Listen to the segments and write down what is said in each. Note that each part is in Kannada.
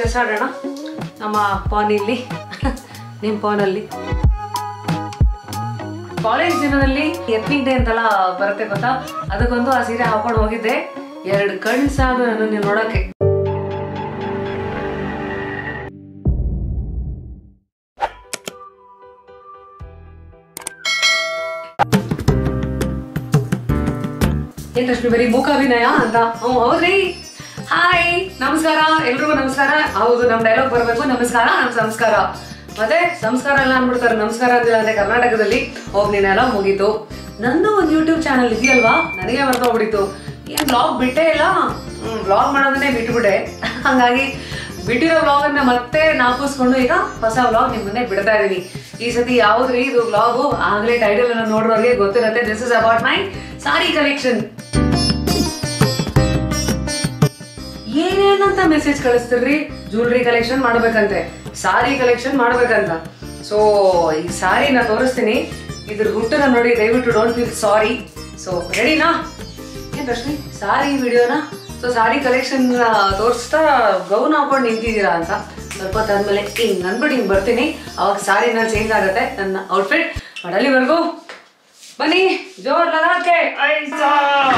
ಬಿಸಾಡೋಣ ನಮ್ಮ ಪಾನಿಲಿ ನಿಮ್ಮ ಪಾನಲ್ಲಿ ಕಾಲೇಜ್ ದಿನದಲ್ಲಿ ಎತ್ನಿಕ್ ಡೇ ಅಂತೆಲ್ಲ ಬರುತ್ತೆ ಗೊತ್ತಾ ಅದಕ್ಕೊಂದು ಆ ಸೀರೆ ಹಾಕೊಂಡು ಹೋಗಿದ್ದೆ ಎರಡು ಕಣ್ ಸಾಕು ನನ್ನ ನೋಡಕ್ಕೆ ಏನ್ ಲಕ್ಷ್ಮಿ ಬರೀ ಮೂಕಾಭಿನಯ ಅಂತ ಹ್ಞೂ ಹೌದ್ರಿ ಹಾಯ್ ನಮಸ್ಕಾರ ಎಲ್ರಿಗೂ ನಮಸ್ಕಾರ ಹೌದು ನಮ್ ಡೈಲಾಗ್ ಬರ್ಬೇಕು ನಮಸ್ಕಾರ ನಮ್ ಸಂಸ್ಕಾರ ಮತ್ತೆ ಸಂಸ್ಕಾರ ಎಲ್ಲ ಅನ್ಬಿಡ್ತಾರೆ ನಮಸ್ಕಾರ ಅಂದಿಲ್ಲ ಅಂದ್ರೆ ಕರ್ನಾಟಕದಲ್ಲಿ ಹೋಗ್ನೇನೆಲ್ಲ ಮುಗೀತು ನಂದು ಒಂದು ಯೂಟ್ಯೂಬ್ ಚಾನಲ್ ಇದೆಯಲ್ವಾ ನನಗೆ ಮರ್ತೋಗ್ಬಿಟ್ಟಿತ್ತು ಏನ್ ಬ್ಲಾಗ್ ಬಿಟ್ಟೇ ಇಲ್ಲ ಬ್ಲಾಗ್ ಮಾಡೋದನ್ನೇ ಬಿಟ್ಬಿಟ್ಟೆ ಹಂಗಾಗಿ ಬಿಟ್ಟಿರೋ ವ್ಲಾಗ್ ಅನ್ನ ಮತ್ತೆ ನಾಪಿಸ್ಕೊಂಡು ಈಗ ಹೊಸ ವ್ಲಾಗ್ ನಿಮ್ ಮುಂದೆ ಬಿಡ್ತಾ ಇದೀನಿ ಈ ಸತಿ ಯಾವ್ದ್ರಿ ಇದು ವ್ಲಾಗು ಆಗ್ಲೇ ಟೈಟಲ್ ಅನ್ನ ನೋಡೋರಿಗೆ ಗೊತ್ತಿರುತ್ತೆ this is about my sari collection ಏನೇನಂತ ಮೆಸೇಜ್ ಕಳಿಸ್ತಿರ್ರಿ ಜ್ಯುವೆಲ್ರಿ ಕಲೆಕ್ಷನ್ ಮಾಡ್ಬೇಕಂತೆ ಸಾರಿ ಕಲೆಕ್ಷನ್ ಮಾಡ್ಬೇಕಂತ ಸೊ ಈ ಸಾರಿ ನಾ ತೋರಿಸ್ತೀನಿ ಇದ್ರ ಹುಟ್ಟನ್ನ ನೋಡಿ ದಯವಿಟ್ಟು ಡೋಂಟ್ ಫೀಲ್ ಸಾರಿ ಸೊ ರೆಡಿನಾ ಏನ್ ರಶ್ಮಿ ಸಾರಿ ವಿಡಿಯೋನ ಸೊ ಸಾರಿ ಕಲೆಕ್ಷನ್ ತೋರಿಸ್ತಾ ಗೌನ್ ಹಾಕೊಂಡು ನಿಂತಿದ್ದೀರಾ ಅಂತ ಸ್ವಲ್ಪ ಹೊತ್ತಾದ್ಮೇಲೆ ಹಿಂಗ್ ನನ್ಬಿಟ್ಟು ಹಿಂಗ್ ಬರ್ತೀನಿ ಅವಾಗ ಸಾರಿನ ಚೇಂಜ್ ಆಗುತ್ತೆ ನನ್ನ ಔಟ್ಫಿಟ್ ಬಟ್ ಅಲ್ಲಿವರೆಗೂ ಬನ್ನಿ ಜೋರ್ ಲಗಾಕೆ ಐಸಾ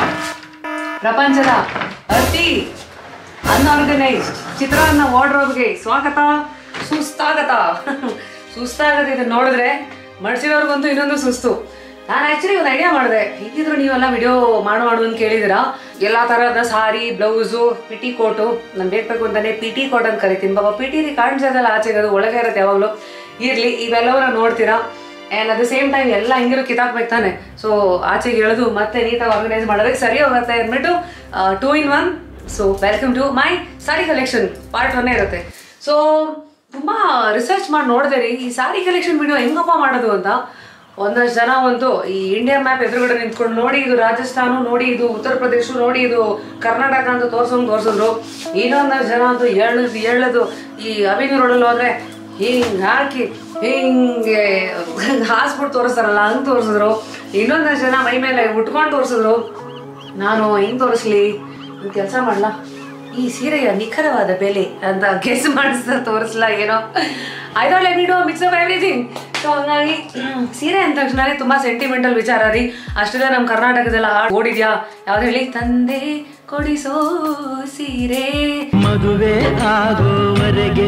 ಪ್ರಪಂಚದ ಅತಿ ಅನ್ಆರ್ಗನೈಸ್ಡ್ ಚಿತ್ರಾನ್ನ ವಾರ್ಡ್ರೋಬ್ಗೆ ಸ್ವಾಗತ ಸುಸ್ತಾಗತ ಸುಸ್ತಾಗತ್ತೆ ಇದನ್ನ ನೋಡಿದ್ರೆ ಮಡ್ಸಿರೋರ್ಗಂತೂ ಇನ್ನೊಂದು ಸುಸ್ತು ನಾನು ಆಕ್ಚುಲಿ ಒಂದು ಐಡಿಯಾ ಮಾಡಿದೆ ಹೀಗಿದ್ರು ನೀವೆಲ್ಲ ವಿಡಿಯೋ ಮಾಡು ಮಾಡು ಅಂತ ಕೇಳಿದಿರಾ ಎಲ್ಲ ತರಹದ ಸಾರಿ ಬ್ಲೌಸು ಪಿಟಿ ಕೋಟು ನಾನು ಬೇಕು ಅಂತಾನೆ ಪಿಟಿ ಕೋಟ್ ಅಂತ ಕರಿತೀನಿ ಬಾಬಾ ಪಿಟಿ ಕಾಣಿಸೋದಲ್ಲ ಆಚೆಗೆ ಅದು ಒಳಗೆ ಇರುತ್ತೆ ಯಾವಾಗಲೂ ಇರ್ಲಿ ಇವೆಲ್ಲವನ್ನ ನೋಡ್ತೀರಾ and at the same time ಎಲ್ಲ ಹಿಂಗಿರೋ ಕಿತಾಕ್ಬೇಕು ತಾನೆ ಸೊ ಆಚೆಗೆ ಎಳೆದು ಮತ್ತೆ ನೀಟಾಗಿ ಆರ್ಗನೈಸ್ ಮಾಡೋದಕ್ಕೆ ಸರಿ ಹೋಗುತ್ತೆ ಅಂದ್ಬಿಟ್ಟು two in one so welcome to my sari collection part ಒನ್ನೇ ಇರುತ್ತೆ ಸೊ ತುಂಬ ರಿಸರ್ಚ್ ಮಾಡಿ ನೋಡಿದೆ ರೀ ಈ ಸಾರಿ ಕಲೆಕ್ಷನ್ ವಿಡಿಯೋ ಹೆಂಗಪ್ಪ ಮಾಡೋದು ಅಂತ ಒಂದಷ್ಟು ಜನ ಒಂದು ಈ ಇಂಡಿಯಾ ಮ್ಯಾಪ್ ಎದುರುಗಡೆ ನಿಂತ್ಕೊಂಡು ನೋಡಿ ಇದು ರಾಜಸ್ಥಾನ ನೋಡಿ ಇದು ಉತ್ತರ ಪ್ರದೇಶ ನೋಡಿ ಇದು ಕರ್ನಾಟಕ ಅಂತ ತೋರ್ಸೋಂಗ್ ತೋರ್ಸಿದ್ರು ಇನ್ನೊಂದಷ್ಟು ಜನ ಅಂತೂ ಎಳ್ದು ಎಳ್ಳದು ಈ ಅವಿನಿ ರೋಡಲ್ಲಿ ಹೋದ್ರೆ ಹಿಂಗ್ ಹಾಕಿ ಹಿಂಗೆ ಹಾಸ್ಬಿಟ್ಟು ತೋರಿಸ್ತಾರಲ್ಲ ಹಂಗ್ ತೋರಿಸಿದ್ರು ಇನ್ನೊಂದಷ್ಟು ಜನ ಮೈ ಮೇಲೆ ಉಟ್ಕೊಂಡು ತೋರಿಸಿದ್ರು ನಾನು ಹೆಂಗ್ ತೋರಿಸ್ಲಿ ಒಂದು ಕೆಲಸ ಮಾಡ್ಲಾ ಈ ಸೀರೆಯ ನಿಖರವಾದ ಬೆಲೆ ಅಂತ ಗೆಸ್ ಮಾಡಿಸ್ತಾ ತೋರಿಸ್ಲಾ ಏನೋ I don't let me do mix up everything so ಹಂಗಾಗಿ ಹ್ಮ್, ಸೀರೆ ಅಂದ ತಕ್ಷಣ ತುಂಬಾ ಸೆಂಟಿಮೆಂಟಲ್ ವಿಚಾರ ರೀ ಅಷ್ಟೆಲ್ಲ ನಮ್ಮ ಕರ್ನಾಟಕದಲ್ಲ ಹಾಡು ಓಡಿದ್ಯಾ ಯಾವ್ದು ಹೇಳಿ ತಂದೆ ಕೊಡಿಸೋ ಸೀರೆ ಮದುವೆ ಆಗೋವರೆಗೆ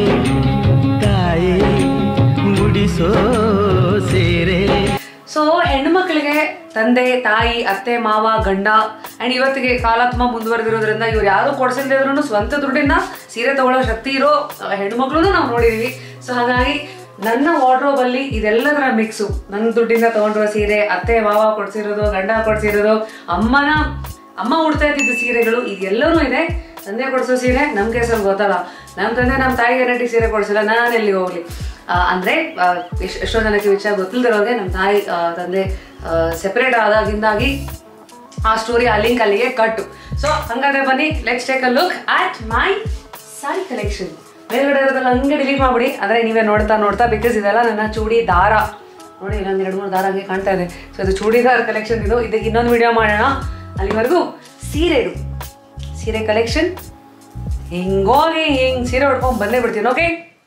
ತಾಯಿ ಗುಡಿಸೋ ಸೇರೆ ಸೊ ಹೆಣ್ಮಕ್ಳಿಗೆ ತಂದೆ ತಾಯಿ ಅತ್ತೆ ಮಾವ ಗಂಡ ಅಂಡ್ ಇವತ್ತಿಗೆ ಕಾಲ ತುಂಬಾ ಮುಂದುವರೆದಿರೋದ್ರಿಂದ ಇವ್ರು ಯಾರು ಕೊಡ್ಸಿಲ್ದೇ ಇದ್ರು ಸ್ವಂತ ದುಡ್ಡಿಂದ ಸೀರೆ ತಗೊಳ್ಳೋ ಶಕ್ತಿ ಇರೋ ಹೆಣ್ಮಕ್ಳು ನಾವು ನೋಡಿದೀವಿ ಸೊ ಹಾಗಾಗಿ ನನ್ನ ವಾರ್ಡ್ರೋಬ್ ಅಲ್ಲಿ ಇದೆಲ್ಲದರ ಮಿಕ್ಸು ನನ್ನ ದುಡ್ಡಿಂದ ತಗೊಂಡಿರೋ ಸೀರೆ ಅತ್ತೆ ಮಾವ ಕೊಡ್ಸಿರೋದು ಗಂಡ ಕೊಡ್ಸಿರೋದು ಅಮ್ಮನ ಅಮ್ಮ ಉಡ್ತಾ ಇದ್ದಿದ್ದು ಸೀರೆಗಳು ಇದೆಲ್ಲವೂ ಇದೆ ತಂದೆ ಕೊಡಿಸೋ ಸೀರೆ ನಮ್ ಕೇಸಲ್ಲಿ ಗೊತ್ತಲ್ಲ ನಮ್ಮ ತಂದೆ ನಮ್ಮ ತಾಯಿ ಗಂಟೆ ಸೀರೆ ಕೊಡಿಸಿಲ್ಲ ನಾನು ಎಲ್ಲಿ ಹೋಗ್ಲಿ ಆ, ಅಂದ್ರೆ ಆ, ಎಷ್ಟ್- ಎಷ್ಟೋ ಜನಕ್ಕೆ ವಿಷಯ ಗೊತ್ತಿಲ್ದಿರೋಗೆ ನಮ್ಮ ತಾಯಿ ಆ, ತಂದೆ ಸೆಪರೇಟ್ ಆದಾಗಿಂದಾಗಿ ಆ ಸ್ಟೋರಿ ಆ ಲಿಂಕ್ ಅಲ್ಲಿಗೆ ಕಟ್ಟು ಸೊ ಹಂಗಾದ್ರೆ ಬನ್ನಿ let's take a look at my sari collection ಮೇಲ್ಗಡೆ ಇರೋದೆಲ್ಲ ಹಂಗೆ ಡಿಲೀಟ್ ಮಾಡ್ಬಿಡಿ ಅಂದ್ರೆ ನೀವೇ ನೋಡ್ತಾ ನೋಡ್ತಾ ಬಿಕಾಸ್ ಇದೆಲ್ಲ ನನ್ನ ಚೂಡಿ ದಾರ ನೋಡಿ ಇಲ್ಲೊಂದು ಎರಡು ಮೂರು ದಾರ ಹಂಗೆ ಕಾಣ್ತಾ ಇದೆ ಸೊ ಇದು ಚೂಡಿದಾರ್ ಕಲೆಕ್ಷನ್ ಇದು ಇದಕ್ಕೆ ಇನ್ನೊಂದು ವಿಡಿಯೋ ಮಾಡೋಣ ಅಲ್ಲಿವರೆಗೂ ಸೀರೆದು ಸೀರೆ ಕಲೆಕ್ಷನ್ ಹಿಂಗೋಗಿ ಹಿಂಗ್ ಸೀರೆ ಉಡ್ಕೊಂಡ್ ಬಂದೇ ಬಿಡ್ತೀನಿ ಓಕೆ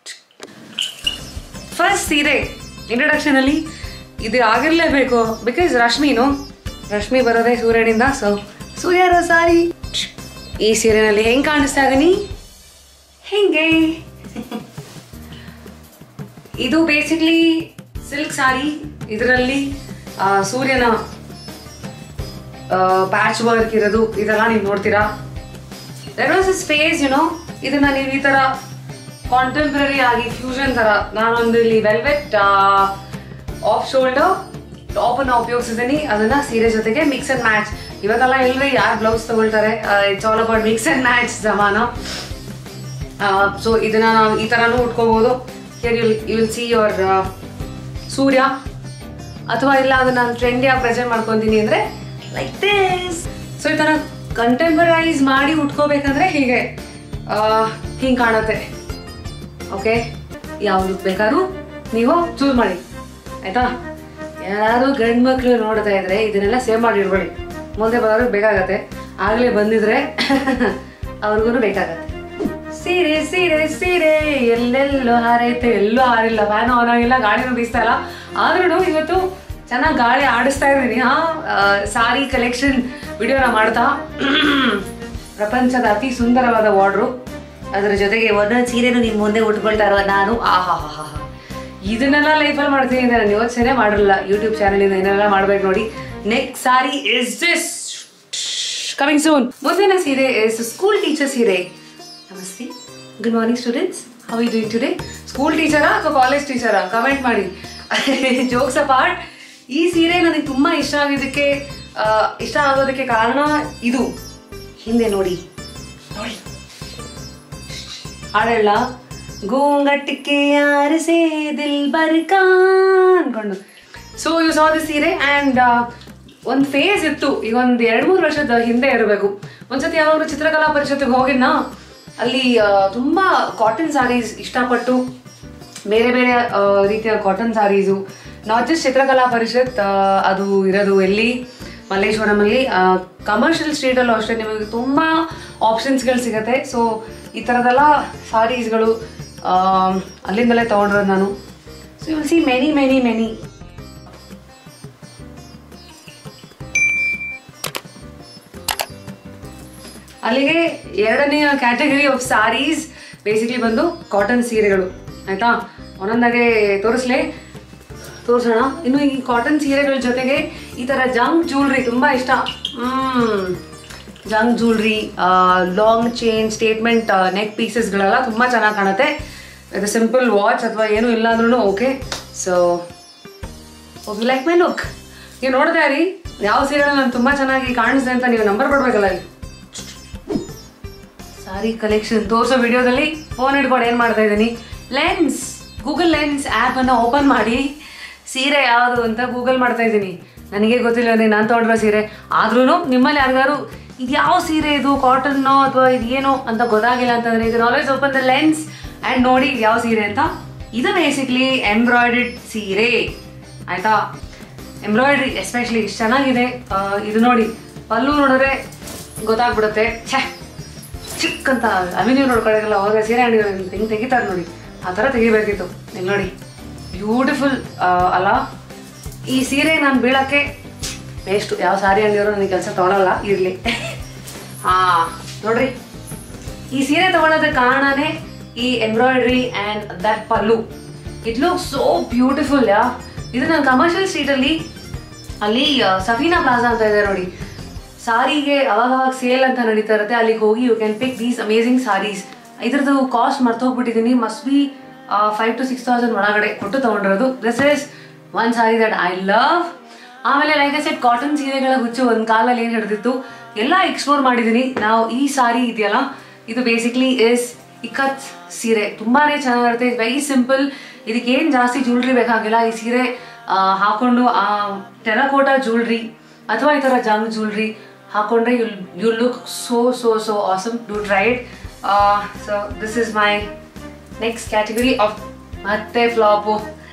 ಫಸ್ಟ್ ಸೀರೆ ಇಂಟ್ರಡಕ್ಷನ್ ಅಲ್ಲಿ ಇದು ಆಗಿರ್ಲೇಬೇಕು ಬಿಕಾಸ್ ರಶ್ಮಿನು ರಶ್ಮಿ ಬರೋದೇ ಸೂರ್ಯನಿಂದ ಸೊ ಸೂರ್ಯರ ಸಾರಿ ಈ ಸೀರೆನಲ್ಲಿ ಹೆಂಗ್ ಕಾಣಿಸ್ತಾ ಇದೀನಿ ಹೆಂಗೆ ಇದು ಬೇಸಿಕ್ಲಿ ಸಿಲ್ಕ್ ಸಾರಿ ಇದರಲ್ಲಿ ಸೂರ್ಯನ ಪ್ಯಾಚ್ ವರ್ಕ್ ಇರೋದು ಇದೆಲ್ಲ ನೀವು ನೋಡ್ತೀರಾ there was a space you know ಇದನ್ನ ನೀವು ಈ ತರ ಕಾಂಟೆಂಪ್ರರಿ ಆಗಿ ಫ್ಯೂಷನ್ ತರ ನಾನೊಂದು ಇಲ್ಲಿ ವೆಲ್ವೆಟ್ ಆಫ್ ಶೋಲ್ಡರ್ ಟಾಪ್ ಅನ್ನ ಉಪಯೋಗಿಸಿದ್ದೀನಿ ಅದನ್ನ ಸೀರೆ ಜೊತೆಗೆ ಮಿಕ್ಸ್ ಅಂಡ್ ಮ್ಯಾಚ್ ಇವಾಗೆಲ್ಲ ಎಲ್ರಿ ಯಾರು ಬ್ಲೌಸ್ ತಗೊಳ್ತಾರೆ it's all about mix and match ಜಮಾನ ಸೊ ಇದನ್ನ ನಾವು ಈ ತರನೂ ಉಟ್ಕೋಬಹುದು here you you will see your Surya ಅಥವಾ ಇಲ್ಲ ಅದನ್ನ ನಾನು ಟ್ರೆಂಡಿಯಾಗಿ ಪ್ರೆಸೆಂಟ್ ಮಾಡ್ಕೊತೀನಿ ಅಂದ್ರೆ ಲೈಕ್ ದಿಸ್ ಸೊ ಈ ತರ ಕಂಟೆಂಪರೈಸ್ ಮಾಡಿ ಉಟ್ಕೋಬೇಕಂದ್ರೆ ಹೀಗೆ ಹಿಂಗೆ ಕಾಣುತ್ತೆ ಓಕೆ ಯಾವ್ದು ಬೇಕಾದ್ರೂ ನೀವು ಚೂಸ್ ಮಾಡಿ ಆಯ್ತಾ ಯಾರು ಗಂಡು ಮಕ್ಳು ನೋಡ್ತಾ ಇದ್ರೆ ಇದನ್ನೆಲ್ಲ ಸೇವ್ ಮಾಡಿ ಇಡ್ಬೇಡಿ ಮುಂದೆ ಬರೋರಿಗೆ ಬೇಕಾಗತ್ತೆ ಆಗ್ಲೇ ಬಂದಿದ್ರೆ ಅವ್ರಿಗೂ ಬೇಕಾಗತ್ತೆ ಸಿ ಸೀರೆ ಸೀರೆ ಸೀರೆ ಎಲ್ಲೆಲ್ಲೋ ಹಾರೈತೆ ಎಲ್ಲೂ ಹಾರಿಲ್ಲ ಫ್ಯಾನ್ ಆನ್ ಆಗಿಲ್ಲ ಗಾಳಿನೂ ಬೀಸ್ತಾ ಇಲ್ಲ ಆದ್ರೂ ಇವತ್ತು ಚೆನ್ನಾಗಿ ಗಾಳಿ ಆಡಿಸ್ತಾ ಇದ್ದೀನಿ ಹಾ ಸಾರಿ ಕಲೆಕ್ಷನ್ ವಿಡಿಯೋನ ಮಾಡ್ತಾ ಪ್ರಪಂಚದ ಅತಿ ಸುಂದರವಾದ ವಾರ್ಡ್ರು ಅದರ ಜೊತೆಗೆ ಒಂದೊಂದು ಸೀರೆನೂ ನಿಮ್ಮ ಮುಂದೆ ಉಟ್ಕೊಳ್ತಾ ಇರುವ ನಾನು ಆಹಾ ಹಾ ಹಾ ಇದನ್ನೆಲ್ಲ ಲೈಫಲ್ಲಿ ಮಾಡ್ತೀನಿ ಅಂತ ನಾನು ಯೋಚನೆ ಮಾಡಿರಲ್ಲ ಯೂಟ್ಯೂಬ್ ಚಾನಲಿಂದ ಏನೆಲ್ಲ ಮಾಡ್ಬೇಕು ನೋಡಿ next sari is this coming soon ಮುಂದಿನ ಸೀರೆ ಇಸ್ ಸ್ಕೂಲ್ ಟೀಚರ್ ಸೀರೆ ನಮಸ್ತೆ good morning students how you doing today school ಟೀಚರಾ ಅಥವಾ ಕಾಲೇಜ್ ಟೀಚರಾ ಕಮೆಂಟ್ ಮಾಡಿ ಜೋಕ್ಸ್ ಪಾರ್ಟ್ ಈ ಸೀರೆ ನನಗೆ ತುಂಬಾ ಇಷ್ಟ ಆಗಿದ್ದಕ್ಕೆ ಆ, ಇಷ್ಟ ಆಗೋದಕ್ಕೆ ಕಾರಣ ಇದು ಹಿಂದೆ ನೋಡಿ ನೋಡಿ ಹಾಡಲ್ಲ ಗೋಂಗಟ್ಟಕ್ಕೆ ಯಾರು ಸೇ ದಿಲ್ ಬರ್ಕಾ ಅನ್ಕೊಂಡು ಸೊ ಯು ಸಾ ದಿ ಸೀರೆ ಆ್ಯಂಡ್ ಒಂದು ಫೇಸ್ ಇತ್ತು ಈಗ ಒಂದು ಎರಡು ಮೂರು ವರ್ಷದ ಹಿಂದೆ ಇರಬೇಕು ಒಂದ್ಸತಿ ಯಾವಾಗಲೂ ಚಿತ್ರಕಲಾ ಪರಿಷತ್ತಿಗೆ ಹೋಗಿದ್ನಾ ಅಲ್ಲಿ ಆ, ತುಂಬಾ ಕಾಟನ್ ಸಾರೀಸ್ ಇಷ್ಟಪಟ್ಟು ಬೇರೆ ಬೇರೆ ಆ, ರೀತಿಯ ಕಾಟನ್ ಸಾರೀಸು ನಾಟ್ ಜಸ್ಟ್ ಚಿತ್ರಕಲಾ ಪರಿಷತ್ ಆ, ಅದು ಇರೋದು ಎಲ್ಲಿ ಮಲ್ಲೇಶ್ವರಮಲ್ಲಿ ಕಮರ್ಷಿಯಲ್ ಸ್ಟ್ರೀಟಲ್ಲೂ ಅಷ್ಟೇ ನಿಮಗೆ ತುಂಬ ಆಪ್ಷನ್ಸ್ಗಳು ಸಿಗುತ್ತೆ ಸೊ ಈ ಥರದೆಲ್ಲ ಸಾರೀಸ್ಗಳು ಅಲ್ಲಿಂದಲೇ ತೊಗೊಂಡಿರೋದು ನಾನು so you see many many many ಅಲ್ಲಿಗೆ ಎರಡನೆಯ ಕ್ಯಾಟಗರಿ ಆಫ್ ಸಾರೀಸ್ ಬೇಸಿಕ್ಲಿ ಬಂದು ಕಾಟನ್ ಸೀರೆಗಳು ಆಯ್ತಾ ಒಂದೊಂದಾಗೆ ತೋರಿಸ್ಲೇ ತೋರಿಸೋಣ ಇನ್ನು ಈ ಕಾಟನ್ ಸೀರೆಗಳ ಜೊತೆಗೆ ಈ ಥರ ಜಂಕ್ ಜ್ಯೂಲ್ರಿ ತುಂಬ ಇಷ್ಟ hmm junk jewellery long chain statement neck ಪೀಸಸ್ಗಳೆಲ್ಲ ತುಂಬ ಚೆನ್ನಾಗಿ ಕಾಣುತ್ತೆ ಇದು ಸಿಂಪಲ್ ವಾಚ್ ಅಥವಾ ಏನೂ ಇಲ್ಲ ಅಂದ್ರೂ okay so okay like my look ನೀವು ನೋಡ್ತಾ ಇರಿ ಯಾವ ಸೀರೆಗಳು ನಾನು ತುಂಬ ಚೆನ್ನಾಗಿ ಕಾಣಿಸ್ದೆ ಅಂತ ನೀವು ನಂಬರ್ ಕೊಡ್ಬೇಕಲ್ಲ ಇಲ್ಲಿ ಸಾರಿ ಕಲೆಕ್ಷನ್ ತೋರಿಸೋ ವಿಡಿಯೋದಲ್ಲಿ ಫೋನ್ ಹಿಡ್ಕೊಂಡು ಏನು ಮಾಡ್ತಾ ಇದ್ದೀನಿ ಲೆನ್ಸ್ ಗೂಗಲ್ ಲೆನ್ಸ್ ಆ್ಯಪನ್ನು ಓಪನ್ ಮಾಡಿ ಸೀರೆ ಯಾವುದು ಅಂತ ಗೂಗಲ್ ಮಾಡ್ತಾ ಇದ್ದೀನಿ ನನಗೆ ಗೊತ್ತಿಲ್ಲ ಅಂದರೆ ನಾನು ತೊಗೊಂಡಿರೋ ಸೀರೆ ಆದ್ರೂ ನಿಮ್ಮಲ್ಲಿ ಯಾರಿಗಾರು ಇದು ಯಾವ ಸೀರೆ ಇದು ಕಾಟನ್ನೋ ಅಥವಾ ಇದು ಏನೋ ಅಂತ ಗೊತ್ತಾಗಿಲ್ಲ ಅಂತಂದರೆ ಇದು always open the lens and ನೋಡಿ ಇದು ಯಾವ ಸೀರೆ ಅಂತ ಇದು ಬೇಸಿಕ್ಲಿ ಎಂಬ್ರಾಯ್ಡೆಡ್ ಸೀರೆ ಆಯಿತಾ ಎಂಬ್ರಾಯ್ಡ್ರಿ ಎಸ್ಪೆಷಲಿ ಇಷ್ಟು ಚೆನ್ನಾಗಿದೆ ಆ, ಇದು ನೋಡಿ ಪಲ್ಲು ನೋಡಿದ್ರೆ ಗೊತ್ತಾಗ್ಬಿಡುತ್ತೆ ಛೇ ಚಿಕ್ಕ ಅಂತ ಅವಿನ್ಯೂ ನೋಡ್ಕೊಳಕಲ್ಲ ಅವಾಗ ಸೀರೆ ಅಂಗಡಿ ಹೆಂಗೆ ತೆಗಿತಾರೆ ನೋಡಿ ಆ ಥರ ತೆಗಿಬೇಕಿತ್ತು ಇಲ್ಲಿ ನೋಡಿ ಬ್ಯೂಟಿಫುಲ್ ಅಲ್ಲ ಈ ಸೀರೆ ನಾನು ಬೀಳಕ್ಕೆ ವೇಸ್ಟು ಯಾವ ಸಾರಿ ಅಂಗಡಿಯವರು ನನಗೆ ಕೆಲಸ ತೊಗೊಳಲ್ಲ ಇರಲಿ ಹಾಂ ನೋಡ್ರಿ ಈ ಸೀರೆ ತಗೊಳ್ಳೋದಕ್ಕೆ ಕಾರಣನೇ ಈ embroidery and that pallu it look so beautiful yeah ಇದು ನಾನು ಕಮರ್ಷಿಯಲ್ ಸ್ಟ್ರೀಟಲ್ಲಿ ಅಲ್ಲಿ ಆ, ಸಫೀನಾ ಪ್ಲಾಜಾ ಅಂತ ಇದೆ ನೋಡಿ ಸಾರಿಗೆ ಅವಾಗ ಅವಾಗ ಸೇಲ್ ಅಂತ ನಡೀತಾ ಇರುತ್ತೆ ಅಲ್ಲಿಗೆ ಹೋಗಿ you can pick these amazing saris ಇದ್ರದ್ದು ಕಾಸ್ಟ್ ಮರ್ತೋಗ್ಬಿಟ್ಟಿದ್ದೀನಿ must be five to six thousand ಒಳಗಡೆ ಕೊಟ್ಟು ತೊಗೊಂಡಿರೋದು this is one sari that I love ಆಮೇಲೆ ಲೈಕ್ ಐ ಸೆಟ್ ಕಾಟನ್ ಸೀರೆಗಳ ಹುಚ್ಚು ಒಂದು ಕಾಲಲ್ಲಿ ಏನು ಹಿಡಿದಿತ್ತು ಎಲ್ಲ ಎಕ್ಸ್ಪ್ಲೋರ್ ಮಾಡಿದ್ದೀನಿ ನಾವು ಈ ಸಾರಿ ಇದೆಯಲ್ಲ ಇದು ಬೇಸಿಕ್ಲಿ ಇಸ್ ಇಕತ್ ಸೀರೆ ತುಂಬಾನೇ ಚೆನ್ನಾಗಿರುತ್ತೆ ವೆರಿ ಸಿಂಪಲ್ ಇದಕ್ಕೆ ಏನು ಜಾಸ್ತಿ ಜ್ಯುವೆಲ್ರಿ ಬೇಕಾಗಿಲ್ಲ ಈ ಸೀರೆ ಆ, ಹಾಕೊಂಡು ಆ ಟೆರಕೋಟಾ ಜ್ಯುವೆಲ್ರಿ ಅಥವಾ ಈ ಥರ ಜಂಗ್ ಜ್ಯುವೆಲ್ರಿ ಹಾಕೊಂಡ್ರೆ you you look so so so awesome to try it so this is my next category of ಮತ್ತೆ ಫ್ಲಾಪು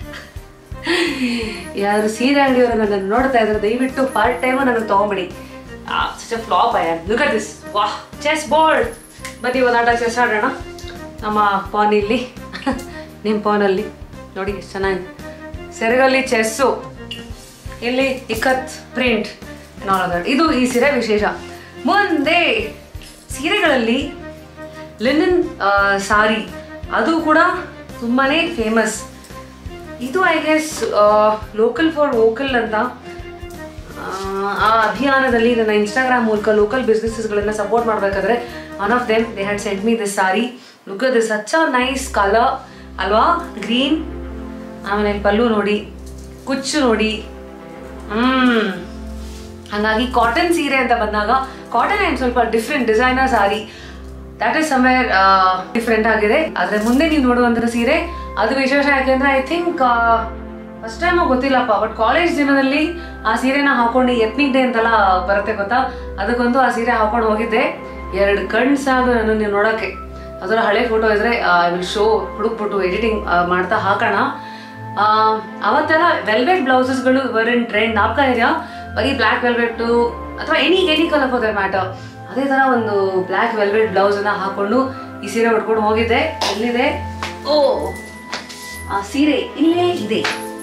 ಯಾರು ಸೀರೆ ಅಂಗಡಿಯವರು ನನ್ನನ್ನು ನೋಡ್ತಾ ಇದ್ದಾರೆ ದಯವಿಟ್ಟು ಪಾರ್ಟ್ ಟೈಮು ನನಗೆ ತೊಗೊಂಬಿಡಿ ಸಚ್ ಫ್ಲಾಪ್ ಆಯ look at this wow chess board ಬನ್ನಿ ಒಂದಾಟ ಚೆಸ್ ಆಡೋಣ ನಮ್ಮ ಪಾನಿಲ್ಲಿ ನಿಮ್ಮ ಪಾನಲ್ಲಿ ನೋಡಿ ಎಷ್ಟು ಚೆನ್ನಾಗಿದೆ ಸೆರಗಲ್ಲಿ ಚೆಸ್ಸು ಇಲ್ಲಿ ಇಕತ್ ಪ್ರಿಂಟ್ ಇದು ಈ ಸೀರೆ ವಿಶೇಷ ಮುಂದೆ ಸೀರೆಗಳಲ್ಲಿ ಲಿನನ್ ಸಾರಿ ಅದು ಕೂಡ ತುಂಬಾನೇ ಫೇಮಸ್ ಇದು I guess local for vocal ಅಂತ ಆ, ಆ ಅಭಿಯಾನದಲ್ಲಿ ನನ್ನ ಇನ್ಸ್ಟಾಗ್ರಾಮ್ ಮೂಲಕ ಲೋಕಲ್ ಬಿಸ್ನೆಸಸ್ಗಳನ್ನ ಸಪೋರ್ಟ್ ಮಾಡಬೇಕಾದ್ರೆ one of them they had sent me this sari look this such a nice colour ಅಲ್ವಾ ಗ್ರೀನ್ ಆಮೇಲೆ ಇಲ್ಲಿ ಪಲ್ಲು ನೋಡಿ ಕುಚ್ಚು ನೋಡಿ ಹ್ಮ್ ಹಾಗಾಗಿ ಕಾಟನ್ ಸೀರೆ ಅಂತ ಬಂದಾಗ ಕಾಟನ್ ಆ್ಯಂಡ್ ಸ್ವಲ್ಪ different designer sari that is somewhere different ಆಗಿದೆ ಆದ್ರೆ ಮುಂದೆ ನೀವು ನೋಡುವಂತಹ ಸೀರೆ ಅದು ವಿಶೇಷ ಯಾಕೆಂದ್ರೆ ಐ ಥಿಂಕ್ ಫಸ್ಟ್ ಟೈಮ್ ಗೊತ್ತಿಲ್ಲಪ್ಪ ಬಟ್ ಕಾಲೇಜ್ ದಿನದಲ್ಲಿ ಆ ಸೀರೆನ ಹಾಕೊಂಡು ಎತ್ನಿಕ್ ಡೇ ಅಂತೆಲ್ಲ ಬರುತ್ತೆ ಗೊತ್ತಾ ಅದಕ್ಕೊಂದು ಆ ಸೀರೆ ಹಾಕೊಂಡು ಹೋಗಿದ್ದೆ ಎರಡು ಕಣ್ ಸಾಕು ನಾನು ನೀವು ನೋಡೋಕ್ಕೆ ಅದರ ಹಳೆ ಫೋಟೋ ಇದ್ರೆ ಐ ವಿಲ್ ಶೋ ಹುಡುಕ್ಬಿಟ್ಟು ಎಡಿಟಿಂಗ್ ಮಾಡ್ತಾ ಹಾಕೋಣ ಆ, ಅವತ್ತೆಲ್ಲ ವೆಲ್ವೆಟ್ ಬ್ಲೌಸಸ್ಗಳು ವರ್ ಇನ್ ಟ್ರೆಂಡ್ ನಾಪ್ಕ ಇದೆಯಾ ಬರೀ ಬ್ಲ್ಯಾಕ್ ವೆಲ್ವೆಟ್ಟು ಅಥವಾ any any colour for the matter ಅದೇ ಥರ ಒಂದು ಬ್ಲ್ಯಾಕ್ ವೆಲ್ವೆಟ್ ಬ್ಲೌಸನ್ನ ಹಾಕೊಂಡು ಈ ಸೀರೆ ಉಟ್ಕೊಂಡು ಹೋಗಿದ್ದೆ ಎಲ್ಲಿದೆ ಓ ಆ ಸೀರೆ ಇಲ್ಲೇ ಇದೆ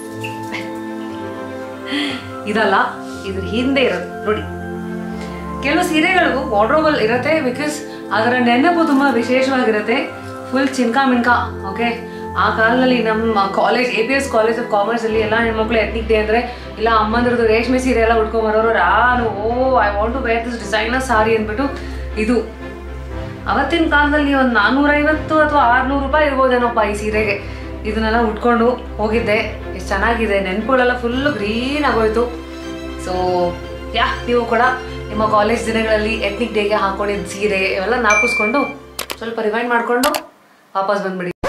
ಇದಲ್ಲ ಇದ್ರ ಹಿಂದೆ ಇರೋದು ನೋಡಿ ಕೆಲವು ಸೀರೆಗಳು ವಾರ್ಡ್ರೋಬಲ್ ಇರುತ್ತೆ ಬಿಕಾಸ್ ಅದರ ನೆನಪು ತುಂಬಾ ವಿಶೇಷವಾಗಿರುತ್ತೆ ಫುಲ್ ಚಿನ್ಕಾ ಮಿನ್ಕಾ ಓಕೆ ಆ ಕಾಲದಲ್ಲಿ ನಮ್ಮ college A P S college of commerce ಅಲ್ಲಿ ಎಲ್ಲ ಹೆಣ್ಮಕ್ಳು ಎತ್ನಿಕ್ ಡೇ ಅಂದ್ರೆ ಇಲ್ಲ ಅಮ್ಮಂದ್ರದ್ದು ರೇಷ್ಮೆ ಸೀರೆ ಎಲ್ಲ ಉಟ್ಕೊಂಬರೋರು ನಾನು oh I want to wear this designer sari ಅಂದ್ಬಿಟ್ಟು ಇದು ಅವತ್ತಿನ ಕಾಲದಲ್ಲಿ ಒಂದು ನಾನ್ನೂರೈವತ್ತು ಅಥವಾ ಆರ್ನೂರು ರೂಪಾಯಿ ಇರ್ಬೋದೇನೋಪ್ಪ ಈ ಸೀರೆಗೆ ಇದನ್ನೆಲ್ಲ ಉಟ್ಕೊಂಡು ಹೋಗಿದ್ದೆ ಎಷ್ಟು ಚೆನ್ನಾಗಿದೆ ನೆನಪುಗಳೆಲ್ಲ ಫುಲ್ ಗ್ರೀನ್ ಆಗೋಯ್ತು ಸೊ ಯಾ ನೀವು ಕೂಡ ನಿಮ್ಮ ಕಾಲೇಜ್ ದಿನಗಳಲ್ಲಿ ಎತ್ನಿಕ್ ಡೇಗೆ ಹಾಕೊಂಡಿದ್ದ ಸೀರೆ ಇವೆಲ್ಲ ನಾಪಿಸ್ಕೊಂಡು ಸ್ವಲ್ಪ ರಿವೈಂಡ್ ಮಾಡಿಕೊಂಡು ವಾಪಸ್ ಬಂದ್ಬಿಡಿ